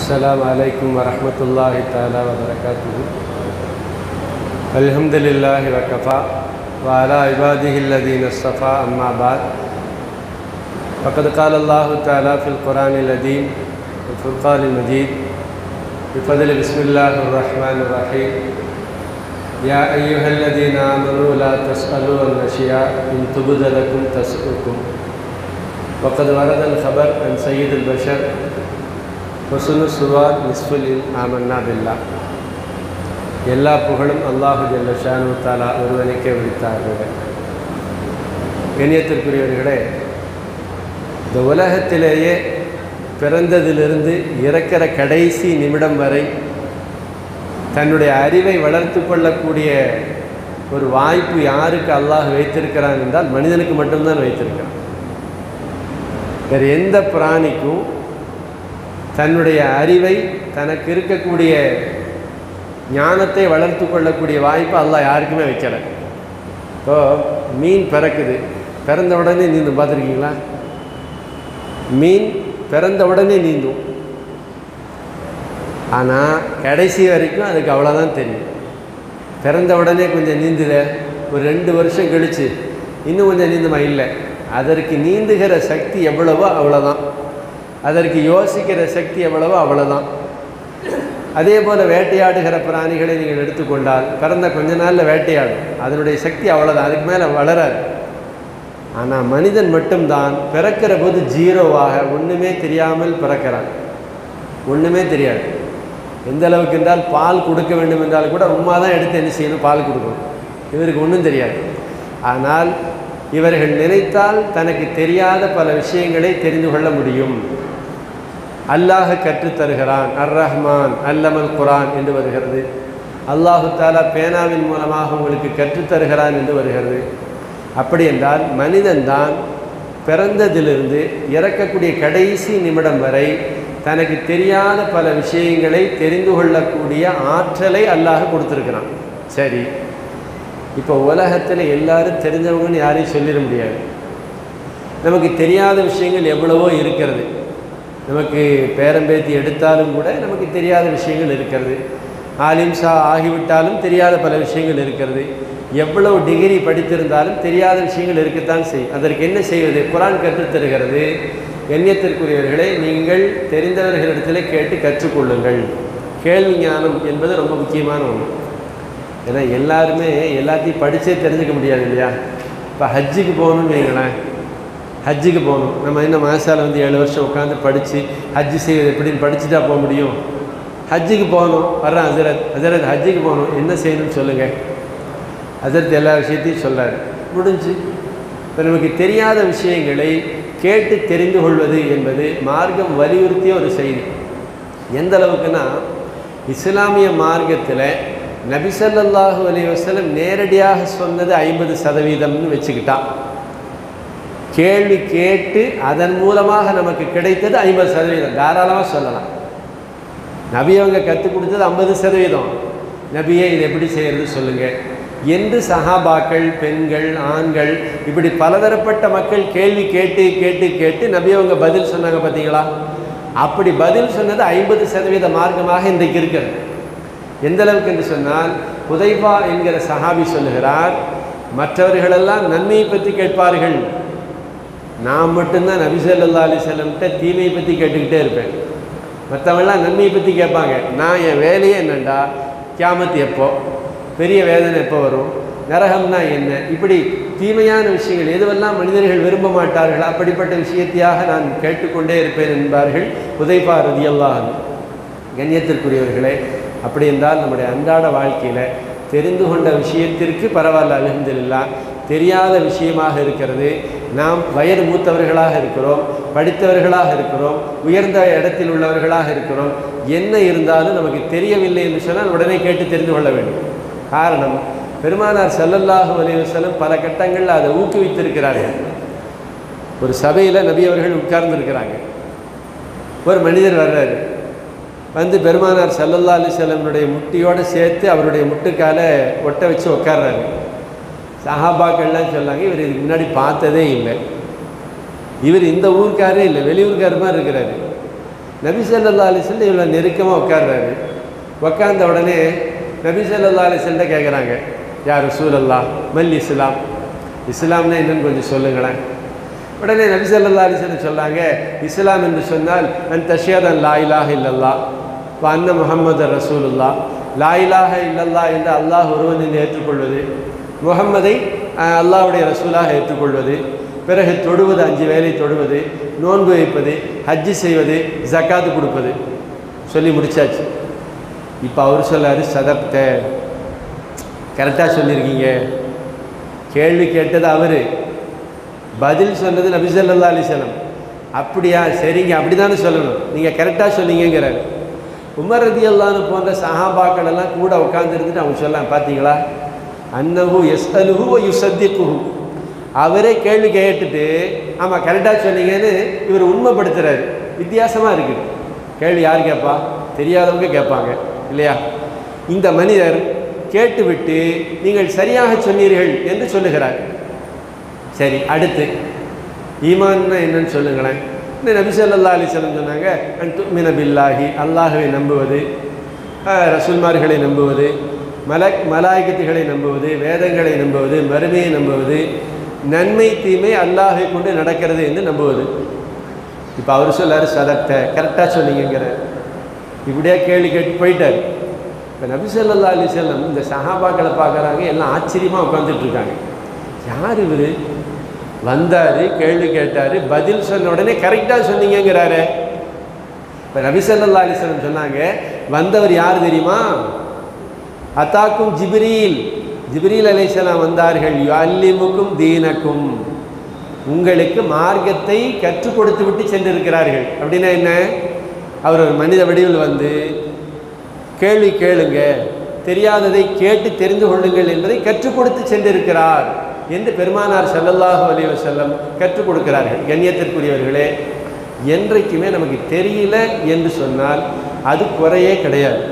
السلام عليكم ورحمة الله تعالى وبركاته الحمد لله وكفى وعلى عباده الذين اصطفى أما بعد فقد قال الله تعالى في القرآن العظيم والفرقان المجيد بفضل بسم الله الرحمن الرحيم يا أيها الذين آمنوا لا تسألوا عن أشياء إن تبد لكم تسؤكم وقد ورد الخبر عن سيد البشر ஹுசுனு சுவார் நிஸ்ஃபுலில் ஆமன்னா பில்லா எல்லா புகழும் அல்லாஹு ஜல்ல ஷானு தாலா ஒருவனுக்கே விடுத்தார்கள் கண்ணியத்திற்குரியவர்களே இந்த உலகத்திலேயே பிறந்ததிலிருந்து இறக்கிற கடைசி நிமிடம் வரை தன்னுடைய அறிவை வளர்த்து கொள்ளக்கூடிய ஒரு வாய்ப்பு யாருக்கு அல்லாஹ் வைத்திருக்கிறான் என்றால் மனிதனுக்கு மட்டும்தான் வைத்திருக்கிறான் வேறு எந்த பிராணிக்கும் தன்னுடைய அறிவை தனக்கு இருக்கக்கூடிய ஞானத்தை வளர்த்து கொள்ளக்கூடிய வாய்ப்பு அல்லாஹ் யாருக்குமே வைக்கலை இப்போ மீன் பிறக்குது பிறந்த உடனே நீந்தும் பார்த்துருக்கீங்களா மீன் பிறந்த உடனே நீந்தும் ஆனால் கடைசி வரைக்கும் அதுக்கு அவ்வளோதான் தெரியும் பிறந்த உடனே கொஞ்சம் நீந்துல ஒரு ரெண்டு வருஷம் கழித்து இன்னும் கொஞ்சம் நீந்துமா இல்லை அதற்கு நீந்துகிற சக்தி எவ்வளவோ அவ்வளோதான் அதற்கு யோசிக்கிற சக்தி எவ்வளவோ அவ்வளோதான் அதே போல் வேட்டையாடுகிற பிராணிகளை நீங்கள் எடுத்துக்கொண்டால் பிறந்த கொஞ்ச நாளில் வேட்டையாடும் அதனுடைய சக்தி அவ்வளோதான் அதுக்கு மேலே வளராது ஆனால் மனிதன் மட்டும்தான் பிறக்கிற போது ஜீரோவாக ஒன்றுமே தெரியாமல் பிறக்கிறான் ஒன்றுமே தெரியாது எந்த அளவுக்கு என்றால் பால் கொடுக்க வேண்டும் என்றால் கூட உமா தான் எடுத்து என்ன செய்யணும் பால் கொடுக்கணும் இவருக்கு ஒன்றும் தெரியாது ஆனால் இவர்கள் நினைத்தால் தனக்கு தெரியாத பல விஷயங்களை தெரிந்து கொள்ள முடியும் அல்லாஹ் கற்றுத்தருகிறான் அர் ரஹ்மான் அல்லமல் குரான் என்று வருகிறது அல்லாஹு தாலா பேனாவின் மூலமாக உங்களுக்கு கற்றுத்தருகிறான் என்று வருகிறது அப்படி என்றால் மனிதன்தான் பிறந்ததிலிருந்து இறக்கக்கூடிய கடைசி நிமிடம் வரை தனக்கு தெரியாத பல விஷயங்களை தெரிந்து கொள்ளக்கூடிய ஆற்றலை அல்லாஹ் கொடுத்துருக்கிறான் சரி இப்போ உலகத்தில் எல்லாரும் தெரிஞ்சவங்கன்னு யாரையும் சொல்லிட முடியாது நமக்கு தெரியாத விஷயங்கள் எவ்வளவோ இருக்கிறது நமக்கு பேரம்பேத்தி எடுத்தாலும் கூட நமக்கு தெரியாத விஷயங்கள் இருக்கிறது ஆலிம்சா ஆகிவிட்டாலும் தெரியாத பல விஷயங்கள் இருக்கிறது எவ்வளவு டிகிரி படித்திருந்தாலும் தெரியாத விஷயங்கள் இருக்கத்தான் செய்யும் அதற்கு என்ன செய்வது குரான் கற்றுத்தருகிறது எண்ணத்திற்குரியவர்களை நீங்கள் தெரிந்தவர்களிடத்தில் கேட்டு கற்றுக்கொள்ளுங்கள் கேள்வி ஞானம் என்பது ரொம்ப முக்கியமான ஒன்று ஏன்னா எல்லாருமே எல்லாத்தையும் படித்தே தெரிஞ்சுக்க முடியாது இல்லையா இப்போ ஹஜ்ஜுக்கு போகணும்னு வைங்களேன் ஹஜ்ஜுக்கு போகணும் நம்ம இன்னும் மாசால் வந்து ஏழு வருஷம் உட்காந்து படித்து ஹஜ்ஜு செய்வது எப்படின்னு படிச்சுட்டா போக முடியும் ஹஜ்ஜுக்கு போகணும் வர்றேன் ஹசரத் ஹசரத் ஹஜ்ஜுக்கு போகணும் என்ன செய்யணும்னு சொல்லுங்கள் ஹசரத் எல்லா விஷயத்தையும் சொல்கிறார் முடிஞ்சு இப்போ நமக்கு தெரியாத விஷயங்களை கேட்டு தெரிந்து கொள்வது என்பது மார்க்கம் வலியுறுத்திய ஒரு செய்தி எந்த அளவுக்குன்னா இஸ்லாமிய மார்க்கத்தில் நபிசல்லாஹு அலி வசலம் நேரடியாக சொன்னது ஐம்பது சதவீதம்னு வச்சுக்கிட்டான் கேள்வி கேட்டு அதன் மூலமாக நமக்கு கிடைத்தது ஐம்பது சதவீதம் தாராளமாக சொல்லலாம் நபி அவங்க கற்றுக் கொடுத்தது ஐம்பது சதவீதம் நபியே இது எப்படி செய்கிறது சொல்லுங்கள் என்று சஹாபாக்கள் பெண்கள் ஆண்கள் இப்படி பலதரப்பட்ட மக்கள் கேள்வி கேட்டு கேட்டு கேட்டு நபி அவங்க பதில் சொன்னாங்க பார்த்தீங்களா அப்படி பதில் சொன்னது ஐம்பது சதவீத மார்க்கமாக இன்றைக்கு இருக்கிறது எந்த அளவுக்கு என்று சொன்னால் புதைபா என்கிற சஹாபி சொல்லுகிறார் மற்றவர்களெல்லாம் நன்மையை பற்றி கேட்பார்கள் நான் மட்டும்தான் நபிசல்லா அலி செல்லம்கிட்ட தீமையை பற்றி கேட்டுக்கிட்டே இருப்பேன் மற்றவங்களாம் நன்மையை பற்றி கேட்பாங்க நான் என் வேலையே என்னண்டா கியாமத்து எப்போ பெரிய வேதனை எப்போ வரும் நரகம்னா என்ன இப்படி தீமையான விஷயங்கள் எதுவெல்லாம் மனிதர்கள் விரும்ப மாட்டார்கள் அப்படிப்பட்ட விஷயத்தையாக நான் கேட்டுக்கொண்டே இருப்பேன் என்பார்கள் உதைப்பா ரதியல்லாஹ் கண்ணியத்திற்குரியவர்களே அப்படி என்றால் நம்முடைய அன்றாட வாழ்க்கையில் தெரிந்து கொண்ட விஷயத்திற்கு பரவாயில்ல அலமதுல்லா தெரியாத விஷயமாக இருக்கிறது நாம் வயது மூத்தவர்களாக இருக்கிறோம் படித்தவர்களாக இருக்கிறோம் உயர்ந்த இடத்தில் உள்ளவர்களாக இருக்கிறோம் என்ன இருந்தாலும் நமக்கு தெரியவில்லை என்று சொன்னால் உடனே கேட்டு தெரிந்து கொள்ள வேண்டும் காரணம் பெருமானார் செல்லல்லாஹு அலைவசலம் பல கட்டங்களில் அதை ஊக்குவித்திருக்கிறார்கள் ஒரு சபையில் நபி அவர்கள் உட்கார்ந்துருக்கிறாங்க ஒரு மனிதர் வர்றாரு வந்து பெருமானார் சல்லல்லா அலி செல்லமுடைய முட்டியோடு சேர்த்து அவருடைய முட்டுக்கால ஒட்ட வச்சு உட்கார்றாரு சஹாபாக்கள்லாம் சொன்னாங்க இவர் இதுக்கு முன்னாடி பார்த்ததே இல்லை இவர் இந்த ஊர்க்காரே இல்லை வெளியூர்கார மாதிரி இருக்கிறாரு நபி ஸல்லல்லாஹு அலைஹி வஸல்லம் இவ்வளோ நெருக்கமாக உட்கார்றாரு உட்கார்ந்த உடனே நபி ஸல்லல்லாஹு அலைஹி வஸல்லம் கேட்குறாங்க யார் ரசூலல்லா மல் இஸ்லாம் இஸ்லாம்னா என்னன்னு கொஞ்சம் சொல்லுங்களேன் உடனே நபி ஸல்லல்லாஹு அலைஹி வஸல்லம் சொன்னாங்க இஸ்லாம் என்று சொன்னால் அன் தஷ்யதன் லா இலாஹ இல்லல்லா வ அன்ன முஹம்மது ரசூலுல்லா லா இலாஹ இல்லல்லா என்று அல்லாஹ் ஒருவன் என்று ஏற்றுக்கொள்வது முகம்மதை அஹ், அல்லாஹ்வுடைய ரசூலாக ஏற்றுக்கொள்வது பிறகு தொடுவது அஞ்சு வேலை தொடுவது நோன்பு வைப்பது ஹஜ்ஜி செய்வது ஜக்காத்து கொடுப்பது சொல்லி முடிச்சாச்சு இப்போ அவர் சொல்லாரு சதப்த கரெக்டாக சொல்லியிருக்கீங்க கேள்வி கேட்டது அவர் பதில் சொன்னது நபி ஸல்லல்லாஹு அலைஹி வஸல்லம் அப்படியா சரிங்க அப்படி தானே சொல்லணும் நீங்கள் கரெக்டாக சொன்னீங்கிறார் உமர் ரதியல்லான்னு போன்ற சஹாபாக்கள் எல்லாம் கூட உட்காந்துருந்துட்டு அவங்க சொல்லலாம் பார்த்தீங்களா அன்னஹு எஸ்அலுஹு யுசத்திக்குஹு அவரே கேள்வி கேட்டுட்டு ஆமாம் கரெக்டாக சொன்னீங்கன்னு இவர் உண்மைப்படுத்துறாரு வித்தியாசமாக இருக்குது கேள்வி யார் கேட்பா தெரியாதவங்க கேட்பாங்க இல்லையா இந்த மனிதர் கேட்டுவிட்டு நீங்கள் சரியாக சொன்னீர்கள் என்று சொல்லுகிறார் சரி அடுத்து ஈமான்னா என்னன்னு சொல்லுங்களேன் இந்த நபி ஸல்லல்லாஹு அலைஹி வஸல்லம் சொன்னாங்க அன் துமின பில்லாஹி அல்லாஹ்வை நம்புவது அஹ், ரசூல்மார்களை நம்புவது மலக் மலாய்கத்துகளை நம்புவது வேதங்களை நம்புவது மறுமையை நம்புவது நன்மை தீமை அல்லாஹை கொண்டு நடக்கிறது என்று நம்புவது இப்போ அவர் சொல்லாரு சதத்தை கரெக்டாக சொன்னீங்கிற இப்படியே கேள்வி கேட்டு போயிட்டார் இப்போ நபி ஸல்லல்லாஹு அலைஹி வஸல்லம் இந்த சஹாபாக்களை பார்க்குறாங்க எல்லாம் ஆச்சரியமாக உட்காந்துட்டு இருக்காங்க யார் இவர் வந்தார் கேள்வி கேட்டார் பதில் சொன்ன உடனே கரெக்டாக சொன்னீங்கங்கிறாரு இப்போ நபி ஸல்லல்லாஹு அலைஹி வஸல்லம் சொன்னாங்க வந்தவர் யார் தெரியுமா அத்தாக்கும் ஜிப்ரீல் ஜிப்ரீல் அலைஹிஸ்ஸலாம் வந்தார்கள் யுஅல்லிமுக்கும் தீனக்கும் உங்களுக்கு மார்க்கத்தை கற்றுக் கொடுத்து விட்டு சென்றிருக்கிறார்கள் அப்படின்னா என்ன அவர் ஒரு மனித வடிவில் வந்து கேள்வி கேளுங்க தெரியாததை கேட்டு தெரிந்து கொள்ளுங்கள் என்பதை கற்றுக் கொடுத்து சென்றிருக்கிறார் என்று பெருமானார் ஸல்லல்லாஹு அலைஹி வஸல்லம் கற்றுக் கொடுக்கிறார்கள் கண்ணியத்திற்குரியவர்களே என்றைக்குமே நமக்கு தெரியல என்று சொன்னால் அது குறையே கிடையாது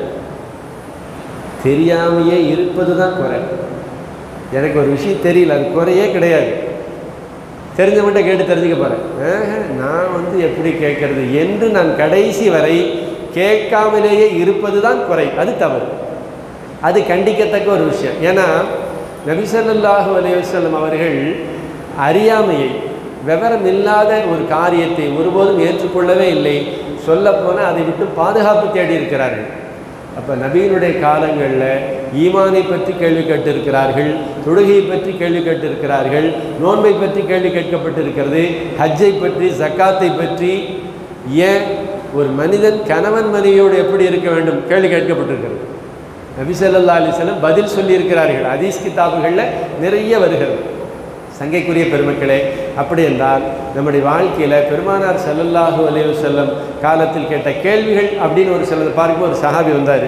தெரியாமையே இருப்பது தான் குறை எனக்கு ஒரு விஷயம் தெரியல அது குறையே கிடையாது தெரிஞ்சவன்கிட்ட கேட்டு தெரிஞ்சுக்க போகிறேன் நான் வந்து எப்படி கேட்கறது என்று நான் கடைசி வரை கேட்காமலேயே இருப்பது தான் குறை அது தவறு அது கண்டிக்கத்தக்க ஒரு விஷயம் ஏன்னா நபி ஸல்லல்லாஹு அலைஹி வஸல்லம் அவர்கள் அறியாமையை விவரம் இல்லாத ஒரு காரியத்தை ஒருபோதும் ஏற்றுக்கொள்ளவே இல்லை சொல்லப்போனால் அதை விட்டு பாதுகாப்பு தேடி இருக்கிறார்கள் அப்போ நபியினுடைய காலங்களில் ஈமானை பற்றி கேள்வி கேட்டிருக்கிறார்கள் தொழுகையை பற்றி கேள்வி கேட்டிருக்கிறார்கள் நோன்பை பற்றி கேள்வி கேட்கப்பட்டிருக்கிறது ஹஜ்ஜை பற்றி ஜக்காத்தை பற்றி ஏன் ஒரு மனிதன் கணவன் மனைவியோடு எப்படி இருக்க வேண்டும் கேள்வி கேட்கப்பட்டிருக்கிறது நபி ஸல்லல்லாஹு அலைஹி வஸல்லம் பதில் சொல்லியிருக்கிறார்கள் ஹதீஸ் கிதாபுகளில் நிறைய வருகிறது சங்கைக்குரிய பெருமக்களே அப்படி என்றால் நம்முடைய வாழ்க்கையில் பெருமானார் ஸல்லல்லாஹு அலைஹி வஸல்லம் காலத்தில் கேட்ட கேள்விகள் அப்படின்னு ஒரு சிலது பார்க்கும்போது ஒரு சஹாபி வந்தார்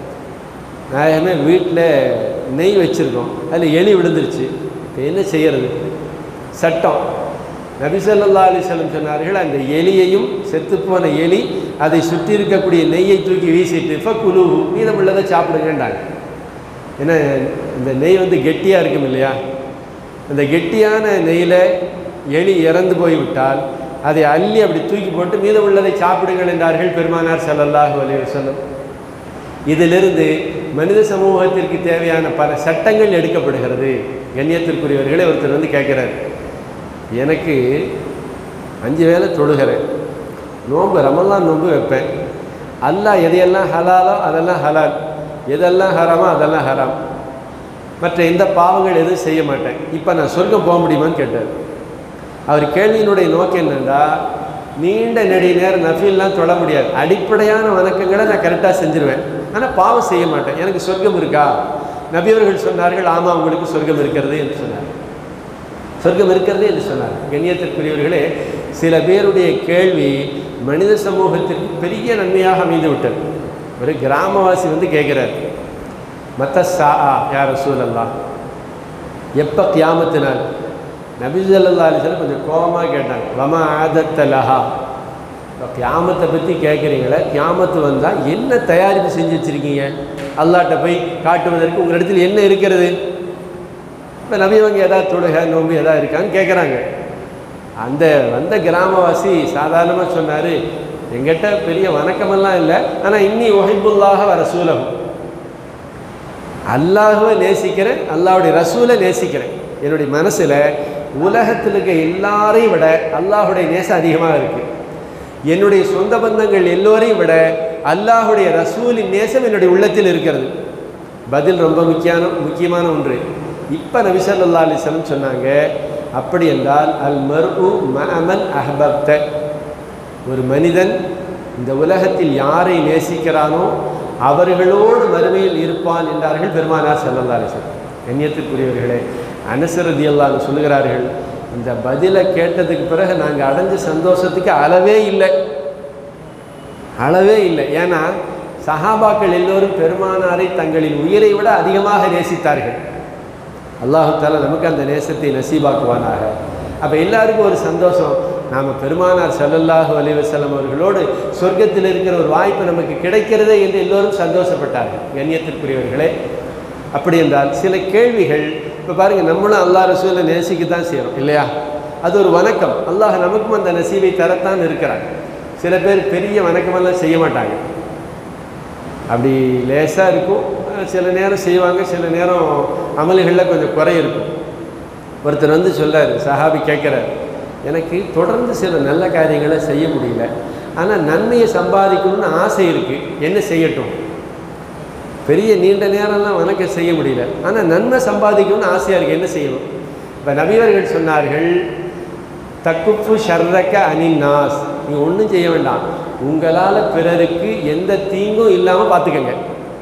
நாயகமே வீட்டில் நெய் வச்சுருக்கோம் அதில் எலி விழுந்துருச்சு இப்போ என்ன செய்யறது சட்டம் நபி ஸல்லல்லாஹு அலைஹி வஸல்லம் சொன்னார்கள் அந்த எலியையும் செத்துப்போன எலி அதை சுற்றி இருக்கக்கூடிய நெய்யை தூக்கி வீசிட்டு இப்போ குழு மீதமுள்ளதை சாப்பிடுங்கன்றாங்க ஏன்னா இந்த நெய் வந்து கெட்டியாக இருக்கும் இல்லையா அந்த கெட்டியான நெய்யில் எலி இறந்து போய்விட்டால் அதை அள்ளி அப்படி தூக்கி போட்டு மீதமுள்ளதை சாப்பிடுங்கள் என்றார்கள் பெருமானார் ஸல்லல்லாஹு அலைஹி வஸல்லம் இதிலிருந்து மனித சமூகத்திற்கு தேவையான பல சட்டங்கள் எடுக்கப்படுகிறது கண்ணியத்திற்குரியவர்களே ஒருத்தர் வந்து கேட்குறாரு எனக்கு அஞ்சு வேளை தொழுகிறேன் நோன்பு ரமலான் நோன்பு வைப்பேன் அல்லாஹ் எதையெல்லாம் ஹலாலோ அதெல்லாம் ஹலால் எதெல்லாம் ஹராமோ அதெல்லாம் ஹராம் மற்ற எந்த பாவங்கள் எதுவும் செய்ய மாட்டேன் இப்போ நான் சொர்க்கம் போக முடியுமான்னு கேட்டார் அவர் கேள்வியினுடைய நோக்கம் என்னென்னா நீண்ட நெடிய நேரம் நஃபீல்லாம் தொட முடியாது அடிப்படையான வணக்கங்களை நான் கரெக்டாக செஞ்சிருவேன் ஆனால் பாவம் செய்ய மாட்டேன் எனக்கு சொர்க்கம் இருக்கா நபியவர்கள் சொன்னார்கள் ஆமாம் உங்களுக்கு சொர்க்கம் இருக்கிறது என்று சொன்னார் சொர்க்கம் இருக்கிறது என்று சொன்னார் கண்ணியத்திற்குரியவர்களே சில பேருடைய கேள்வி மனித சமூகத்திற்கு பெரிய நன்மையாக அமைந்து விட்டது ஒரு கிராமவாசி வந்து கேட்குறார் மத்த சா யார் ரசூலல்லா எப்போ கியாமத்தினால் நபி ஸல்லல்லாஹு அலைஹி வஸல்லம் கொஞ்சம் கோபமாக கேட்டாங்க வமா ஆதத்த லஹா இப்போ கியாமத்தை பற்றி கேட்குறீங்களே கியாமத்து வந்தால் என்ன தயாரிப்பு செஞ்சு வச்சுருக்கீங்க அல்லாட்ட போய் காட்டுவதற்கு உங்கள் இடத்துல என்ன இருக்கிறது இப்போ நபியவங்க எதாவது தொழுகை நோம்பு எதாவது இருக்கான்னு கேட்குறாங்க அந்த வந்த கிராமவாசி சாதாரணமாக சொன்னார் எங்கிட்ட பெரிய வணக்கமெல்லாம் இல்லை ஆனால் இன்னி ஒஹிபுல்லாக வர சூலகம் அல்லாஹுவை நேசிக்கிறேன் அல்லாஹ்வுடைய ரசூலை நேசிக்கிறேன் என்னுடைய மனசில் உலகத்தில் இருக்க எல்லாரையும் விட அல்லாஹுடைய நேசம் அதிகமாக இருக்குது என்னுடைய சொந்த பந்தங்கள் எல்லோரையும் விட அல்லாஹுடைய ரசூலின் நேசம் என்னுடைய உள்ளத்தில் இருக்கிறது பதில் ரொம்ப முக்கியமான முக்கியமான ஒன்று இப்போ நபி ஸல்லல்லாஹு அலைஹி வஸல்லம் சொன்னாங்க அப்படி என்றால் அல் மர்உ மஅமன் அஹ்பப்த ஒரு மனிதன் இந்த உலகத்தில் யாரை நேசிக்கிறானோ அவர்களோடு மறுமையில் இருப்பான் என்றார்கள் பெருமானார் ஸல்லல்லாஹு அலைஹி வஸல்லம் கண்ணியத்துக்குரியவர்களே அனசரதி அல்லாஹ் சொல்லுகிறார்கள் இந்த பதிலை கேட்டதுக்கு பிறகு நாங்கள் அடைஞ்ச சந்தோஷத்துக்கு அளவே இல்லை அளவே இல்லை ஏன்னா சஹாபாக்கள் எல்லோரும் பெருமானாரை தங்களின் உயிரை விட அதிகமாக நேசித்தார்கள் அல்லாஹு தாலா நமக்கு அந்த நேசத்தை நசீபாக்குவானாக அப்போ எல்லாருக்கும் ஒரு சந்தோஷம் நாம் பெருமானார் ஸல்லல்லாஹு அலைஹி வஸல்லம் அவர்களோடு சொர்க்கத்தில் இருக்கிற ஒரு வாய்ப்பு நமக்கு கிடைக்கிறதே என்று எல்லோரும் சந்தோஷப்பட்டார்கள் கண்ணியத்திற்குரியவர்களே அப்படி என்றால் சில கேள்விகள் இப்போ பாருங்கள் நம்மளும் அல்லாஹ் ரசூலை நேசிக்க தான் செய்கிறோம் இல்லையா அது ஒரு வணக்கம் அல்லாஹ் நமக்கும் அந்த நசீவை தரத்தான் இருக்கிறாங்க சில பேர் பெரிய வணக்கமெல்லாம் செய்ய மாட்டாங்க அப்படி லேசாக இருக்கும் அஹ் சில நேரம் செய்வாங்க சில நேரம் அமல்களில் கொஞ்சம் குறை இருக்கும் ஒருத்தர் வந்து சொல்லார் சஹாபி கேட்குறார் எனக்கு தொடர்ந்து சில நல்ல காரியங்களை செய்ய முடியல ஆனால் நன்மையை சம்பாதிக்கணும்னு ஆசை இருக்குது என்ன செய்யட்டும் பெரிய நீண்ட நேரம்லாம் வணக்கம் செய்ய முடியல ஆனால் நன்மை சம்பாதிக்கணும்னு ஆசையாக இருக்குது என்ன செய்யணும் இப்போ நபியவர்கள் சொன்னார்கள் தக்குப்பு ஷர்ரக்க அனின் நாஸ் நீங்கள் ஒன்றும் செய்ய வேண்டாம் உங்களால் பிறருக்கு எந்த தீங்கும் இல்லாமல் பார்த்துக்கங்க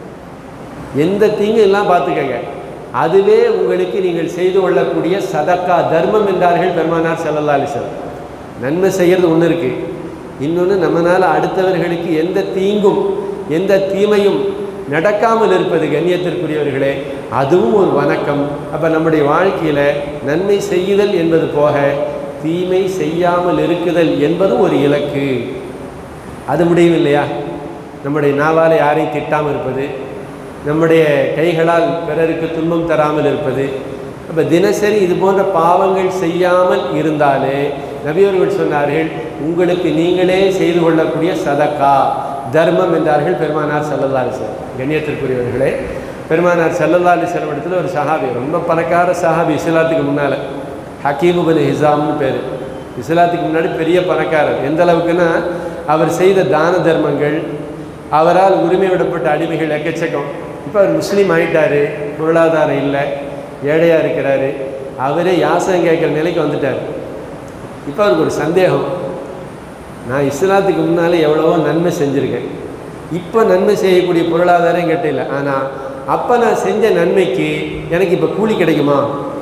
எந்த தீங்கும் இல்லாமல் பார்த்துக்கங்க அதுவே உங்களுக்கு நீங்கள் செய்து கொள்ளக்கூடிய சதக்கா தர்மம் என்றார்கள் பெருமானார் ஸல்லல்லாஹு அலைஹி வஸல்லம் நன்மை செய்கிறது ஒன்று இருக்குது இன்னொன்று நம்மளால் அடுத்தவர்களுக்கு எந்த தீங்கும் எந்த தீமையும் நடக்காமல் இருப்பது கண்ணியத்திற்குரியவர்களே அதுவும் ஒரு வணக்கம் அப்போ நம்முடைய வாழ்க்கையில் நன்மை செய்யுதல் என்பது போக தீமை செய்யாமல் இருக்குதல் என்பதும் ஒரு இலக்கு அது முடியும் இல்லையா நம்முடைய நாவால் யாரையும் திட்டாமல் இருப்பது நம்முடைய கைகளால் பிறருக்கு துன்பம் தராமல் இருப்பது அப்போ தினசரி இது போன்ற பாவங்கள் செய்யாமல் இருந்தாலே நபியவர்கள் சொன்னார்கள் உங்களுக்கு நீங்களே செய்து கொள்ளக்கூடிய சதக்கா தர்மம் என்றார்கள் பெருமானார் ஸல்லல்லாஹு அலைஹி வஸல்லம் கண்ணியத்திற்குரியவர்களே பெருமானார் ஸல்லல்லாஹு அலைஹி வஸல்லம் இடத்துல ஒரு சஹாபி ரொம்ப பணக்கார சஹாபி இஸ்லாத்துக்கு முன்னால் ஹக்கீமு பின் ஹிசாம்னு பேர் இஸ்லாத்துக்கு முன்னாடி பெரிய பணக்காரர் எந்த அளவுக்குன்னா அவர் செய்த தான தர்மங்கள் அவரால் உரிமை விடப்பட்ட அடிமைகள் எக்கச்சக்கம் இப்போ அவர் முஸ்லீம் ஆயிட்டாரு பொருளாதாரம் இல்லை ஏழையாக இருக்கிறாரு அவரே யாசகம் கேட்குற நிலைக்கு வந்துட்டார் இப்போ அவருக்கு ஒரு சந்தேகம் நான் இஸ்லாத்துக்கு முன்னாலே எவ்வளவோ நன்மை செஞ்சுருக்கேன் இப்போ நன்மை செய்யக்கூடிய பொருளாதாரம் என்கிட்ட இல்லை ஆனால் அப்போ நான் செஞ்ச நன்மைக்கு எனக்கு இப்போ கூலி கிடைக்குமா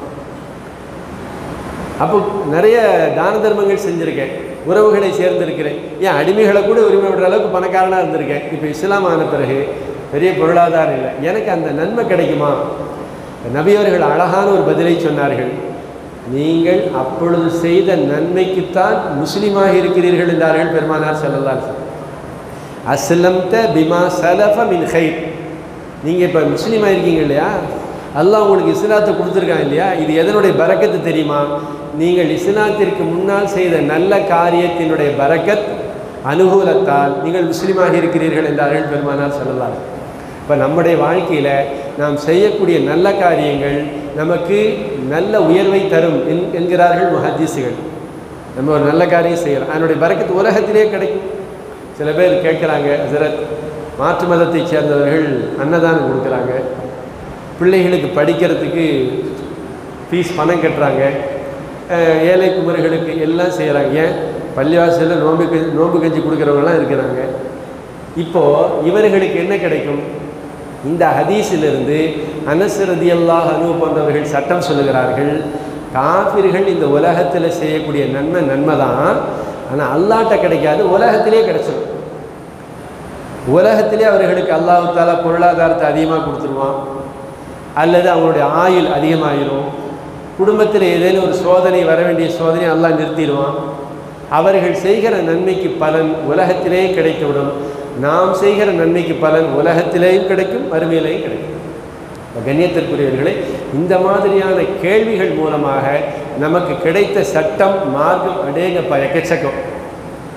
அப்போ நிறைய தான தர்மங்கள் செஞ்சுருக்கேன் உறவுகளை சேர்ந்திருக்கிறேன் ஏன் அடிமைகளை கூட உரிமை விடுற அளவுக்கு பணக்காரனாக இருந்திருக்கேன் இப்போ இஸ்லாம் ஆன பிறகு பெரிய பொருளாதாரம் இல்லை எனக்கு அந்த நன்மை கிடைக்குமா நபியவர்கள் அழகான ஒரு பதிலை சொன்னார்கள் நீங்கள் அப்பொழுது செய்த நன்மைக்குத்தான் முஸ்லீமாக இருக்கிறீர்கள் என்றார்கள் பெருமானார் ஸல்லல்லாஹு அலைஹி அஸ்லம்த பிமா சலஃப மின் ஹைர் நீங்கள் இப்போ முஸ்லீமாக இருக்கீங்க இல்லையா அல்லாஹ் உங்களுக்கு இஸ்லாத்தை கொடுத்துருக்கான் இல்லையா இது எதனுடைய பரக்கத்து தெரியுமா நீங்கள் இஸ்லாத்திற்கு முன்னால் செய்த நல்ல காரியத்தினுடைய பரக்கத் அனுகூலத்தால் நீங்கள் முஸ்லீமாக இருக்கிறீர்கள் என்றார்கள் பெருமானார் சொல்லலாம் இப்போ நம்முடைய வாழ்க்கையில் நாம் செய்யக்கூடிய நல்ல காரியங்கள் நமக்கு நல்ல உயர்வை தரும் என் என்கிறார்கள் முஹத்தீஸுகள் நம்ம ஒரு நல்ல காரியம் செய்கிறோம் அதனுடைய பரக்கத்து உலகத்திலே கிடைக்கும் சில பேர் கேட்குறாங்க ஹசரத் மாற்று மதத்தைச் சேர்ந்தவர்கள் அன்னதானம் கொடுக்குறாங்க பிள்ளைகளுக்கு படிக்கிறதுக்கு ஃபீஸ் பணம் கட்டுறாங்க அஹ் ஏழை குமரிகளுக்கு எல்லாம் செய்கிறாங்க ஏன் பள்ளிவாசலில் நோம்பு கஞ்சி நோம்பு கஞ்சி கொடுக்குறவங்கலாம் இருக்கிறாங்க இப்போது இவர்களுக்கு என்ன கிடைக்கும் இந்த ஹதீஸிலிருந்து அனசரதி அல்லாஹ் அனு போன்றவர்கள் சட்டம் சொல்லுகிறார்கள் காபிர்கள் இந்த உலகத்தில் செய்யக்கூடிய நன்மை நன்மை தான் ஆனால் அல்லாட்ட கிடைக்காது உலகத்திலே கிடைச்சிடும் உலகத்திலே அவர்களுக்கு அல்லாஹு தாலா பொருளாதாரத்தை அதிகமாக கொடுத்துருவான் அல்லது அவங்களுடைய ஆயுள் அதிகமாகிடும் குடும்பத்தில் ஏதேனும் ஒரு சோதனை வர வேண்டிய சோதனை அல்லாஹ் நிறுத்திடுவான் அவர்கள் செய்கிற நன்மைக்கு பலன் உலகத்திலே கிடைத்துவிடும் நாம் செய்கிற நன்மைக்கு பலன் உலகத்திலேயும் கிடைக்கும் மறுமையிலேயும் கிடைக்கும் இப்ப கண்ணியத்திற்குரியவர்களே இந்த மாதிரியான கேள்விகள் மூலமாக நமக்கு கிடைத்த சட்டம் மார்க்கம் அடேங்கப்பா எக்கச்சக்கம்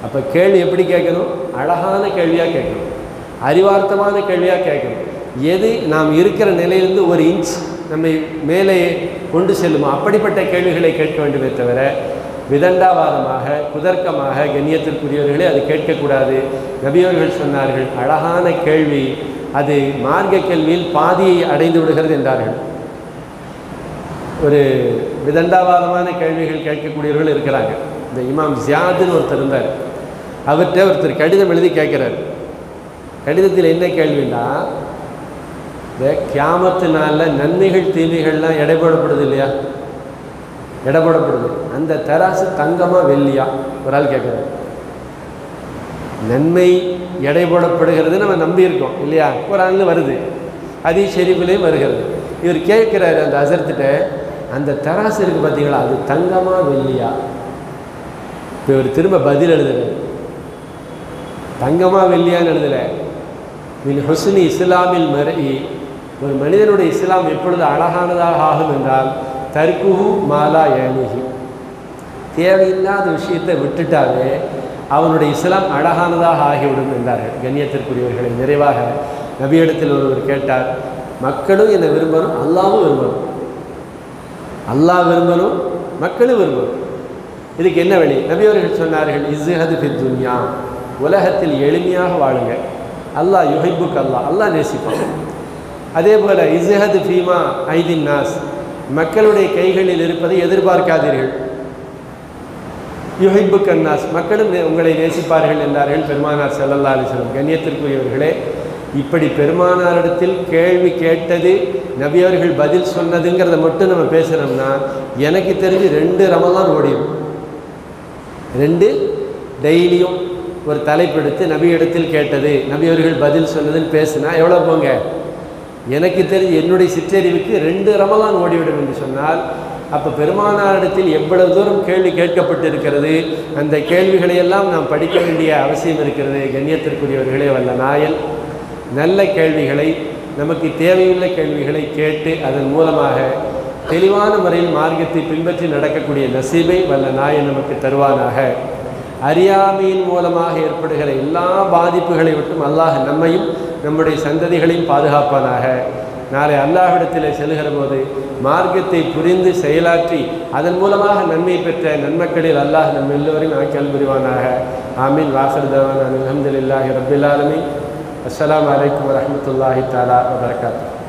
அப்போ கேள்வி எப்படி கேட்கணும் அழகான கேள்வியாக கேட்கணும் அறிவார்த்தமான கேள்வியாக கேட்கணும் எது நாம் இருக்கிற நிலையிலிருந்து ஒரு இன்ச் நம்மை மேலே கொண்டு செல்லுமோ அப்படிப்பட்ட கேள்விகளை கேட்க வேண்டுமே தவிர விதண்டாவாதமாக குதர்க்கமாக கண்ணியத்திற்குரியவர்களே அது கேட்கக்கூடாது நபியவர்கள் சொன்னார்கள் அழகான கேள்வி அது மார்க்க கேள்வியில் பாதியை அடைந்து விடுகிறது என்றார்கள் ஒரு விதண்டாவாதமான கேள்விகள் கேட்கக்கூடியவர்கள் இருக்கிறாங்க இந்த இமாம் ஜியாதுன்னு ஒருத்தர் இருந்தார் அவர்கிட்ட ஒருத்தர் கடிதம் எழுதி கேட்குறாரு கடிதத்தில் என்ன கேள்வின்னா இந்த கியாமத்து நாளில் நன்மைகள் தீமைகள்லாம் எடைபோடப்படுது இல்லையா எடைபோடப்படுது அந்த தராசு தங்கமா வெள்ளியா ஒரு ஆள் கேட்குறாரு நன்மை எடைபோடப்படுகிறது நம்ம நம்பியிருக்கோம் இல்லையா ஒரு ஆள் வருது அதி ஷெரீஃபிலையும் வருகிறது இவர் கேட்குறாரு அந்த அசர்த்திட்ட அந்த தராசு இருக்குது பார்த்தீங்களா அது தங்கமா வெள்ளியா இப்போ இவர் திரும்ப பதில் எழுதுறாரு தங்கமா வெள்ளியான்னு எழுதல மின் ஹுஸ்னி இஸ்லாமில் மறை ஒரு மனிதனுடைய இஸ்லாம் எப்பொழுது அழகானதாக ஆகும் என்றால் தர்க்குஹு மாலா ஏனிஹி தேவையில்லாத விஷயத்தை விட்டுட்டாலே அவனுடைய இஸ்லாம் அழகானதாக ஆகிவிடும் என்றார்கள் கண்ணியத்திற்குரியவர்களை நிறைவாக நபியிடத்தில் ஒருவர் கேட்டார் மக்களும் என்னை விரும்பணும் அல்லாவும் விரும்பணும் அல்லாஹ் விரும்பணும் மக்களும் விரும்பணும் இதுக்கு என்ன வழி நபியவர்கள் சொன்னார்கள் இஸ்ஹது ஃபி துன்யா உலகத்தில் எளிமையாக வாழுங்க அல்லாஹ் யுஹிப்புக் அல்லாஹ் அல்லாஹ் நேசிப்பான் அதே போல் இஸ்ஹது ஃபீமா ஐதின் நாஸ் மக்களுடைய கைகளில் இருப்பதை எதிர்பார்க்காதீர்கள் யுஹிப்பு கன்னாஸ் மக்களும் நே- உங்களை நேசிப்பார்கள் என்றார்கள் பெருமானார் ஸல்லல்லாஹு அலைஹி வஸல்லம் கண்ணியத்திற்குரியவர்களே இப்படி பெருமானாரிடத்தில் கேள்வி கேட்டது நபியவர்கள் பதில் சொன்னதுங்கிறத மட்டும் நம்ம பேசுகிறோம்னா எனக்கு தெரிஞ்சு ரெண்டு ரமலான் ஓடிடும் ரெண்டு டெய்லியும் ஒரு தலைப்பெடுத்து நபியிடத்தில் கேட்டது நபியவர்கள் பதில் சொன்னதுன்னு பேசுனா எவ்வளோ போங்க எனக்கு தெரிஞ்சு என்னுடைய சிற்றறிவுக்கு ரெண்டு ரமலான் ஓடிவிடும் என்று சொன்னால் அப்போ பெருமானாரிடத்தில் எவ்வளவு தூரம் கேள்வி கேட்கப்பட்டிருக்கிறது அந்த கேள்விகளை எல்லாம் நாம் படிக்க வேண்டிய அவசியம் இருக்கிறது கண்ணியத்திற்குரியவர்களே வல்ல நாயன் நல்ல கேள்விகளை நமக்கு தேவையுள்ள கேள்விகளை கேட்டு அதன் மூலமாக தெளிவான முறையில் மார்க்கத்தை பின்பற்றி நடக்கக்கூடிய நசீபை வல்ல நாயன் நமக்கு தருவானாக அறியாமையின் மூலமாக ஏற்படுகிற எல்லா பாதிப்புகளை விட்டும் அல்லாஹ் நம்மையும் நம்முடைய சந்ததிகளையும் பாதுகாப்பானாக நாளை அல்லாஹ்விடத்தில் செல்கிற போது மார்க்கத்தை புரிந்து செயலாற்றி அதன் மூலமாக நன்மை பெற்ற நன்மக்களில் அல்லாஹ் நம் எல்லோரையும் ஆக்கியல் புரிவானாக ஆமீன் வாசர் தவான் அலமதுல்லாஹி ரபில் ஆலமீன் அஸ்ஸலாமு அலைக்கும் வரஹ்மத்துல்லாஹி தஆலா வபரகாத்துஹு